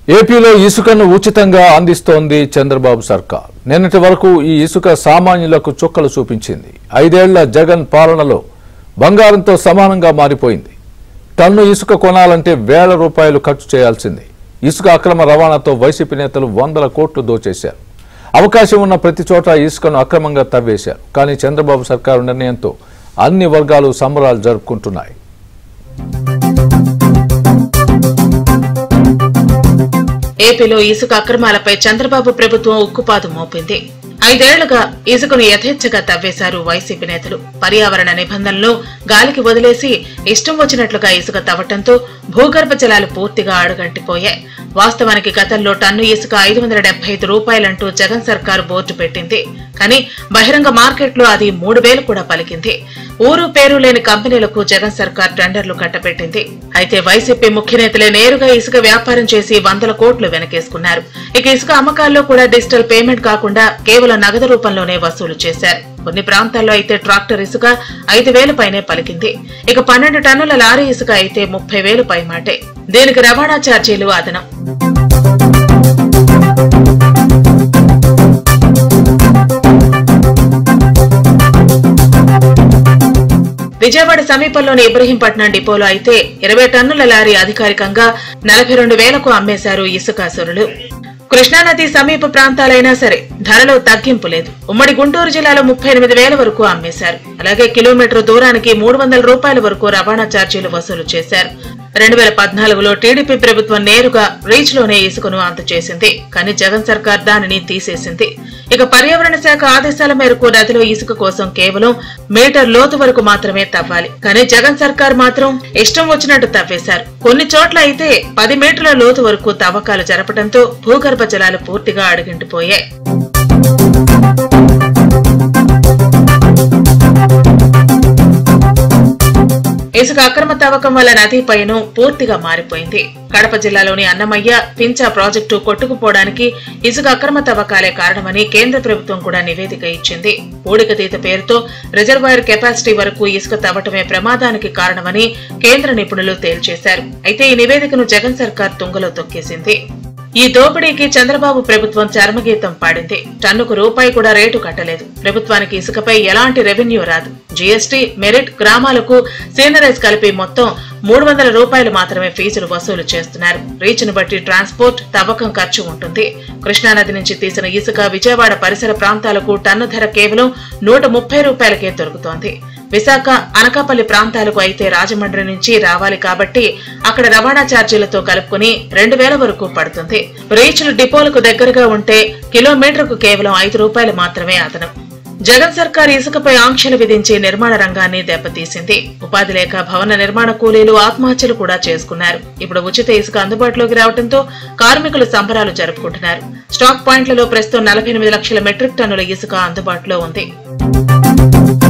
ఏపీలో ఇసుకను ఉచితంగా అందిస్తోంది చంద్రబాబు సర్కార్ నిన్నటి వరకు ఈ ఇసుక సామాన్యులకు చుక్కలు చూపించింది ఐదేళ్ల జగన్ పాలనలో బంగారంతో సమానంగా మారిపోయింది టన్ను ఇసుక కొనాలంటే వేల రూపాయలు ఖర్చు చేయాల్సింది ఇసుక అక్రమ రవాణాతో వైసీపీ నేతలు వందల కోట్లు దోచేశారు అవకాశం ఉన్న ప్రతి చోట ఇసుకను అక్రమంగా తవ్వేశారు కానీ చంద్రబాబు సర్కారు నిర్ణయంతో అన్ని వర్గాలు సంబరాలు జరుపుకుంటున్నాయి ఏపీలో ఇసుక అక్రమాలపై చంద్రబాబు ప్రభుత్వం ఉక్కుపాదు మోపింది ఐదేళ్లుగా ఇసుకను యథేచ్ఛగా తవ్వేశారు వైసీపీ నేతలు పర్యావరణ నిబంధనలు గాలికి వదిలేసి ఇష్టం వచ్చినట్లుగా ఇసుక తవ్వటంతో భూగర్భ జలాలు పూర్తిగా అడుగంటిపోయాయి వాస్తవానికి గతంలో టన్ను ఇసుక ఐదు వందల డెబ్బై ఐదు రూపాయలంటూ జగన్ సర్కారు బోర్డు పెట్టింది కానీ బహిరంగ మార్కెట్లో అది మూడు వేలు కూడా పలికింది ఊరు పేరు లేని కంపెనీలకు జగన్ సర్కార్ టెండర్లు కట్టబెట్టింది అయితే వైసీపీ ముఖ్య నేతలే నేరుగా ఇసుక వ్యాపారం చేసి వందల కోట్లు వెనకేసుకున్నారు ఇక ఇసుక అమ్మకాల్లో కూడా డిజిటల్ పేమెంట్ కాకుండా కేవలం నగదు రూపంలోనే వసూలు చేశారు కొన్ని ప్రాంతాల్లో అయితే ట్రాక్టర్ ఇసుక ఐదు వేల పైనే పలికింది ఇక పన్నెండు టన్నుల లారీ ఇసుక అయితే ముప్పై వేలు పైమాటే దీనికి రవాణా ఛార్జీలు అదనం విజయవాడ సమీపంలోని ఇబ్రహీంపట్నం డిపోలో అయితే ఇరవై టన్నుల లారీ అధికారికంగా నలభై రెండు వేలకు అమ్మేశారు ఇసుకాసురులు కృష్ణానది సమీప ప్రాంతాలైనా సరే ధరలో తగ్గింపు లేదు ఉమ్మడి గుంటూరు జిల్లాలో ముప్పై ఎనిమిది వేల వరకు అమ్మేశారు అలాగే కిలోమీటర్ దూరానికి మూడు వందల రూపాయల వరకు రవాణా ఛార్జీలు వసూలు చేశారు రెండు వేల పద్నాలుగులో టీడీపీ ప్రభుత్వం నేరుగా రీచ్ లోనే ఇసుకను అందజేసింది కానీ జగన్ సర్కార్ దానిని తీసేసింది ఇక పర్యావరణ శాఖ ఆదేశాల మేరకు నదిలో ఇసుక కోసం కేవలం మీటర్ లోతు వరకు మాత్రమే తవ్వాలి కానీ జగన్ సర్కార్ మాత్రం ఇష్టం వచ్చినట్టు తవ్వేశారు కొన్ని చోట్ల అయితే పది మీటర్ల లోతు వరకు తవ్వకాలు జరపడంతో భూగర్భ జలాలు పూర్తిగా అడుగింటిపోయాయి ఇసుక అక్రమ తవ్వకం వల్ల నదీ పయను పూర్తిగా మారిపోయింది కడప జిల్లాలోని అన్నమయ్య పించా ప్రాజెక్టు కొట్టుకుపోవడానికి ఇసుక అక్రమ తవ్వకాలే కారణమని కేంద్ర ప్రభుత్వం కూడా నివేదిక ఇచ్చింది పూడికతీత పేరుతో రిజర్వాయర్ కెపాసిటీ వరకు ఇసుక తవ్వటమే ప్రమాదానికి కారణమని కేంద్ర నిపుణులు తేల్చేశారు అయితే ఈ నివేదికను జగన్ సర్కార్ తుంగలో తొక్కేసింది ఈ దోపిడీకి చంద్రబాబు ప్రభుత్వం చర్మగీతం పాడింది టన్నుకు రూపాయి కూడా రేటు కట్టలేదు ప్రభుత్వానికి ఇసుకపై ఎలాంటి రెవెన్యూ రాదు జీఎస్టీ మెరిట్ గ్రామాలకు సీనరైజ్ కలిపి మొత్తం మూడు వందల రూపాయలు మాత్రమే ఫీజులు వసూలు చేస్తున్నారు రీచ్ను బట్టి ట్రాన్స్పోర్ట్ తవ్వకం ఖర్చు ఉంటుంది కృష్ణానది నుంచి తీసిన ఇసుక విజయవాడ పరిసర ప్రాంతాలకు టన్ను ధర కేవలం నూట ముప్పై రూపాయలకే దొరుకుతోంది విశాఖ అనకాపల్లి ప్రాంతాలకు అయితే రాజమండ్రి నుంచి రావాలి కాబట్టి అక్కడ రవాణా ఛార్జీలతో కలుపుకుని రెండు వేల వరకు పడుతుంది రీచ్లు డిపోలకు దగ్గరగా ఉంటే కిలోమీటర్కు కేవలం ఐదు రూపాయలు మాత్రమే అదనం జగన్ సర్కార్ ఇసుకపై ఆంక్షలు విధించి నిర్మాణ రంగాన్ని దెబ్బతీసింది ఉపాధి లేక భవన నిర్మాణ కూలీలు ఆత్మహత్యలు కూడా చేసుకున్నారు ఇప్పుడు ఉచిత ఇసుక అందుబాటులోకి రావడంతో కార్మికులు సంబరాలు జరుపుకుంటున్నారు స్టాక్ పాయింట్లలో ప్రస్తుతం నలభై ఎనిమిది లక్షల మెట్రిక్ టన్నుల ఇసుక అందుబాటులో ఉంది